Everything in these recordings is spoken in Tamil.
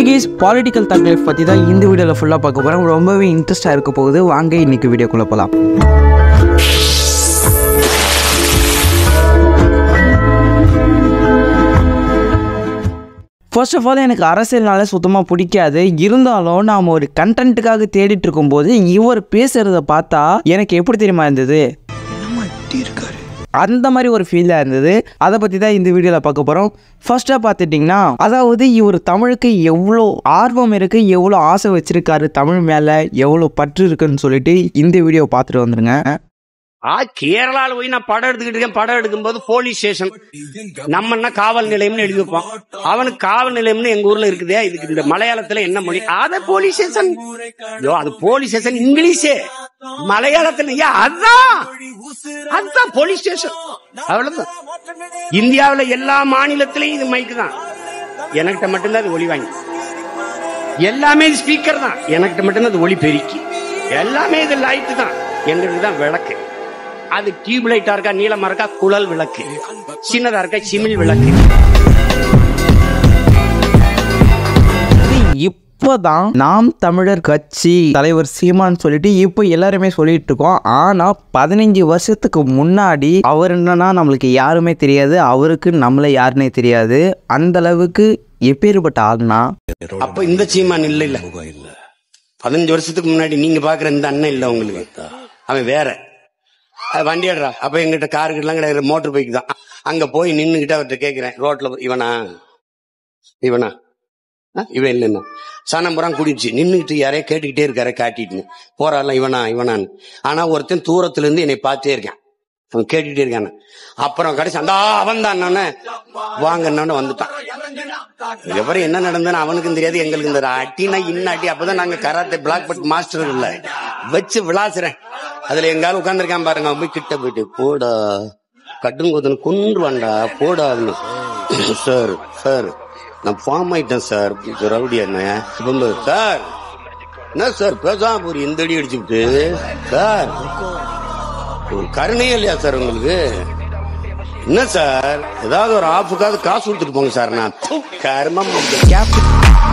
கேஸ் பாலிட்டிக்கல் தக்லைஃப் பற்றி தான் இந்த வீடியோவில் ஃபுல்லாக பார்க்க போகிறோம் ரொம்பவே இன்ட்ரெஸ்ட்டாக இருக்க போகுது வாங்க இன்னைக்கு வீடியோக்குள்ளே போகலாம் ஃபர்ஸ்ட் ஆஃப் ஆல் எனக்கு அரசியல்னால சுத்தமாக பிடிக்காது இருந்தாலும் நாம் ஒரு கண்டென்ட்டுக்காக தேடிட்டு இருக்கும்போது இவர் பேசுகிறத பார்த்தா எனக்கு எப்படி தெரியுமா இருந்தது அந்த மாதிரி ஒரு ஃபீலாக இருந்தது அதை பற்றி தான் இந்த வீடியோவில் பார்க்க போகிறோம் ஃபர்ஸ்ட்டாக பார்த்துட்டிங்கன்னா அதாவது இவர் தமிழுக்கு எவ்வளோ ஆர்வம் இருக்குது எவ்வளோ ஆசை வச்சுருக்காரு தமிழ் மேலே எவ்வளோ பற்று இருக்குன்னு சொல்லிட்டு இந்த வீடியோ பார்த்துட்டு வந்துருங்க ஆ கேரளால போய் நான் படம் எடுத்துக்கிட்டு இருக்கேன் படம் எடுக்கும்போது போலீஸ் ஸ்டேஷன் நம்ம என்ன காவல் நிலையம்னு எழுதி வைப்போம் அவனுக்கு காவல் நிலையம்னு எங்க ஊர்ல இருக்குதே இதுக்கு இந்த மலையாளத்துல என்ன மொழி அத போலீஸ் ஸ்டேஷன் ஐயோ அது போலீஸ் ஸ்டேஷன் இங்கிலீஷே மலையாளத்துல ஏன் அதான் அதுதான் போலீஸ் ஸ்டேஷன் அவ்வளவுதான் இந்தியாவுல எல்லா மாநிலத்திலயும் இது மைக்கு தான் எனக்கிட்ட மட்டும்தான் அது ஒளி வாங்கி எல்லாமே இது ஸ்பீக்கர் தான் எனக்கிட்ட மட்டும்தான் அது ஒளி பெருக்கி எல்லாமே இது லைட் தான் எங்களுக்கு தான் விளக்கு அது டியூப் லைட்டா இருக்கா நீளமா இருக்கா குழல் விளக்கு சின்னதா இருக்கா சிமிழ் விளக்கு இப்போதான் நாம் தமிழர் கட்சி தலைவர் சீமான் சொல்லிட்டு இப்போ எல்லாருமே சொல்லிட்டு இருக்கோம் ஆனா பதினஞ்சு வருஷத்துக்கு முன்னாடி அவர் என்னன்னா நம்மளுக்கு யாருமே தெரியாது அவருக்கு நம்மள யாருன்னே தெரியாது அந்த அளவுக்கு எப்பேற்பட்ட ஆள்னா அப்ப இந்த சீமான் இல்ல இல்ல பதினஞ்சு வருஷத்துக்கு முன்னாடி நீங்க பாக்குற இந்த அண்ணன் இல்ல உங்களுக்கு அவன் வேற அது வண்டி எடுறா அப்ப எங்கிட்ட காருக்கு எல்லாம் கிடையாது மோட்டர் பைக் தான் அங்க போய் நின்னுகிட்டு அவர்கிட்ட கேக்குறேன் ரோட்ல இவனா இவனா ஆ, இவன் இல்லைன்னா சனம்புறம் குடிச்சு நின்னுகிட்டு யாரையோ கேட்டுக்கிட்டே இருக்காரு காட்டிட்டு போறாள் இவனா இவனான்னு ஆனா ஒருத்தன் தூரத்துல இருந்து என்னை பார்த்தே இருக்கான் அவன் கேட்டுக்கிட்டே இருக்கான் அப்புறம் கடைசி அந்த அவன் தான் வாங்கன்னு வந்துட்டான் இதுக்கப்புறம் என்ன நடந்ததுன்னு அவனுக்கும் தெரியாது எங்களுக்கும் தெரியாது அட்டினா இன்ன அட்டி அப்பதான் நாங்க கராத்தே பிளாக் பட் மாஸ்டர் இல்ல வச்சு விளாசுறேன் அதுல எங்காலும் உட்காந்துருக்கான் பாருங்க அவன் போய் கிட்ட போயிட்டு போடா கட்டுங்கோதன் கொன்றுவான்டா போடா அப்படின்னு சார் சார் நான் ஃபார்ம் ஆயிட்டேன் சார் ரவுடி என்ன இப்ப சார் என்ன சார் பேசாம ஒரு இந்த அடி அடிச்சுட்டு சார் ஒரு கருணையே இல்லையா சார் உங்களுக்கு என்ன சார் ஏதாவது ஒரு ஆஃபுக்காவது காசு கொடுத்துட்டு போங்க சார் நான் ப்பு, கர்மம் கேப்டன்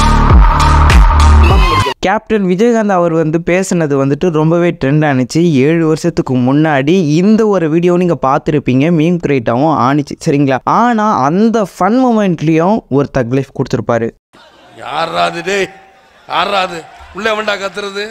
கேப்டன் விஜயகாந்த் அவர் வந்து பேசுனது வந்துட்டு ரொம்பவே ட்ரெண்ட் ஆனிச்சு ஏழு வருஷத்துக்கு முன்னாடி இந்த ஒரு வீடியோ நீங்கள் பார்த்துருப்பீங்க மீம் கிரியேட்டாகவும் ஆனிச்சு சரிங்களா ஆனால் அந்த ஃபன் மூமெண்ட்லேயும் ஒரு தக் லைஃப் கொடுத்துருப்பாரு யாராது டேய் யாராது உள்ள வேண்டா கத்துறது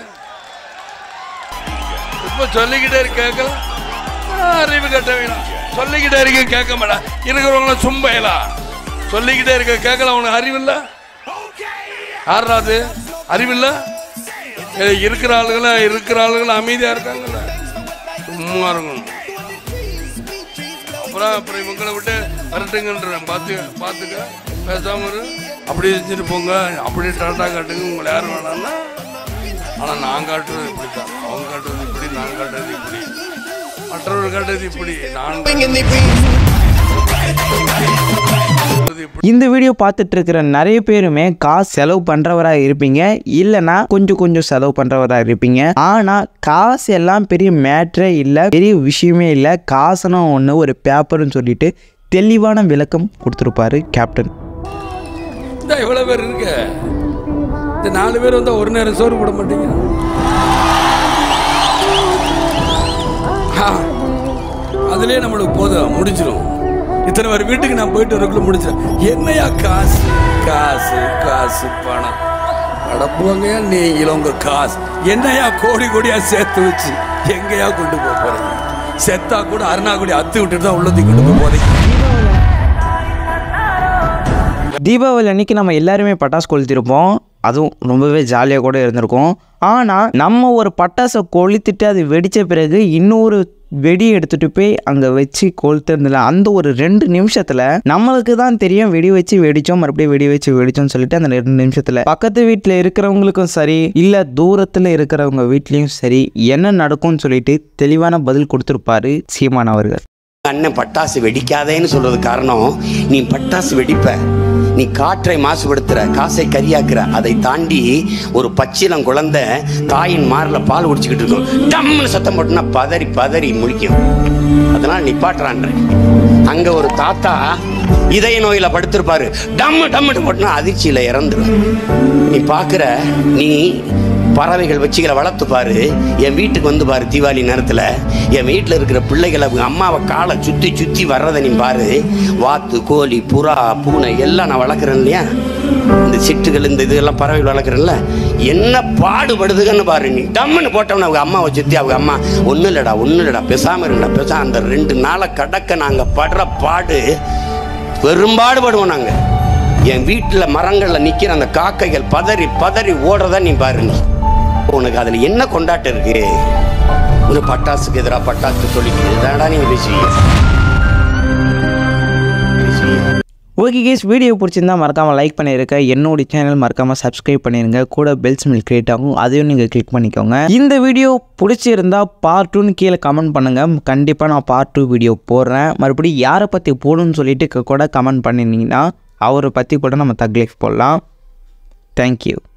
இப்ப சொல்லிக்கிட்டே இருக்க கேட்கல அறிவு கட்ட வேணாம் சொல்லிக்கிட்டே இருக்க கேட்க மாட்டா இருக்கிறவங்கள சும்பையலா சொல்லிக்கிட்டே இருக்க கேட்கல உனக்கு அறிவு இல்ல யாராது அறிவு இல்ல ஏய், இருக்கிற ஆளுகள இருக்கிற ஆளுகள் அமைதியா இருக்காங்கல்ல சும்மா இருக்கணும் அப்புறம் அப்புறம் இவங்களை விட்டு வரட்டுங்கன்றேன் பார்த்து பார்த்துக்க பேசாம இரு அப்படி செஞ்சுட்டு போங்க அப்படி டாட்டா காட்டுங்க உங்களை யாரும் வேணாம்னா ஆனால் நான் காட்டுறது இப்படி தான் அவங்க காட்டுறது இப்படி நான் காட்டுறது இப்படி மற்றவர்கள் காட்டுறது இப்படி நான் காட்டுறது இப்படி இந்த வீடியோ பார்த்துட்டு இருக்கிற நிறைய பேருமே காசு செலவு பண்ணுறவராக இருப்பீங்க இல்லைன்னா கொஞ்சம் கொஞ்சம் செலவு பண்ணுறவராக இருப்பீங்க ஆனால் காசு எல்லாம் பெரிய மேட்ரே இல்லை பெரிய விஷயமே இல்லை காசுனா ஒன்று ஒரு பேப்பர்னு சொல்லிட்டு தெளிவான விளக்கம் கொடுத்துருப்பாரு கேப்டன் இந்த இவ்வளோ பேர் இருக்க இந்த நாலு பேர் வந்தால் ஒரு நேரம் சோறு போட மாட்டீங்க ஆ, அதுலயே நம்மளுக்கு போதும் முடிச்சிடும் இத்தனை பேர் வீட்டுக்கு நான் போயிட்டு வரக்குள்ள முடிச்சேன் என்னையா காசு காசு காசு பணம் அடப்புவங்கயா நீங்களும் உங்க காசு என்னையா கோடி கோடியா சேர்த்து வச்சு எங்கேயா கொண்டு போக போறீங்க செத்தா கூட அருணாக்குடி அத்து விட்டுட்டு தான் உள்ளத்துக்கு கொண்டு போக போறீங்க தீபாவளி அன்னைக்கு நம்ம எல்லாருமே பட்டாசு கொளுத்திருப்போம் அதுவும் ரொம்பவே ஜாலியாக கூட இருந்திருக்கும் ஆனால் நம்ம ஒரு பட்டாசை கொளுத்திட்டு அது வெடித்த பிறகு இன்னொரு வெடி எடுத்துட்டு போய் அங்கே வச்சு கொளுத்துறதுல அந்த ஒரு ரெண்டு நிமிஷத்தில் நம்மளுக்கு தான் தெரியும் வெடி வச்சு வெடிச்சோம் மறுபடியும் வெடி வச்சு வெடிச்சோம்னு சொல்லிட்டு அந்த ரெண்டு நிமிஷத்தில் பக்கத்து வீட்டில் இருக்கிறவங்களுக்கும் சரி இல்லை தூரத்தில் இருக்கிறவங்க வீட்லேயும் சரி என்ன நடக்கும்னு சொல்லிட்டு தெளிவான பதில் கொடுத்துருப்பாரு சீமான் அவர்கள் அண்ணன் பட்டாசு வெடிக்காதேன்னு சொல்றது காரணம் நீ பட்டாசு வெடிப்ப நீ காற்றை மாசுபடுத்துற காசை கரியாக்குற அதை தாண்டி ஒரு பச்சிலம் குழந்தை தாயின் மார்ல பால் குடிச்சுக்கிட்டு இருக்கும் டம்னு சத்தம் போட்டுனா பதறி பதறி முழிக்கும் அதனால நிப்பாட்டுறான்ற அங்க ஒரு தாத்தா இதய நோயில படுத்திருப்பாரு டம்மு டம்முன்னு போட்டுனா அதிர்ச்சியில இறந்துடும் நீ பாக்குற நீ பறவைகள் வச்சுகளை வளர்த்து பாரு என் வீட்டுக்கு வந்து பாரு தீபாவளி நேரத்தில் என் வீட்டில் இருக்கிற பிள்ளைகளை அவங்க அம்மாவை காலை சுற்றி சுற்றி வர்றதை நீ பாரு வாத்து கோழி புறா பூனை எல்லாம் நான் வளர்க்குறேன் இல்லையா இந்த சிட்டுகள் இந்த இதெல்லாம் பறவைகள் வளர்க்குறேன்ல என்ன பாடுபடுதுன்னு பாரு நீ டம்முன்னு போட்டோம்னா அவங்க அம்மாவை சுற்றி அவங்க அம்மா ஒன்றும் இல்லைடா ஒன்றும் இல்லைடா பேசாமல் இருங்கடா பேசாம அந்த ரெண்டு நாளை கடக்க நாங்கள் படுற பாடு பெரும்பாடுபடுவோம் நாங்கள் என் வீட்டில் மரங்களில் நிற்கிற அந்த காக்கைகள் பதறி பதறி ஓடுறத நீ பாரு நீ உனக்கு அதில் என்ன கொண்டாட்டம் இருக்கு உனக்கு பட்டாசுக்கு எதிராக பட்டாசு சொல்லிக்கிறது தானடா நீங்கள் பேசுவீங்க பேசுவீங்க ஓகே கேஸ் வீடியோ பிடிச்சிருந்தா மறக்காமல் லைக் பண்ணியிருக்க என்னோட சேனல் மறக்காமல் சப்ஸ்கிரைப் பண்ணிருங்க கூட பெல்ஸ் மில் கிரியேட் ஆகும் அதையும் நீங்கள் கிளிக் பண்ணிக்கோங்க இந்த வீடியோ பிடிச்சிருந்தா பார்ட் டூன்னு கீழே கமெண்ட் பண்ணுங்கள் கண்டிப்பாக நான் பார்ட் டூ வீடியோ போடுறேன் மறுபடியும் யாரை பற்றி போடணும்னு சொல்லிட்டு கூட கமெண்ட் பண்ணியிருந்தீங்கன்னா அவரை பற்றி கூட நம்ம தக் லைஃப் போடலாம் தேங்க்யூ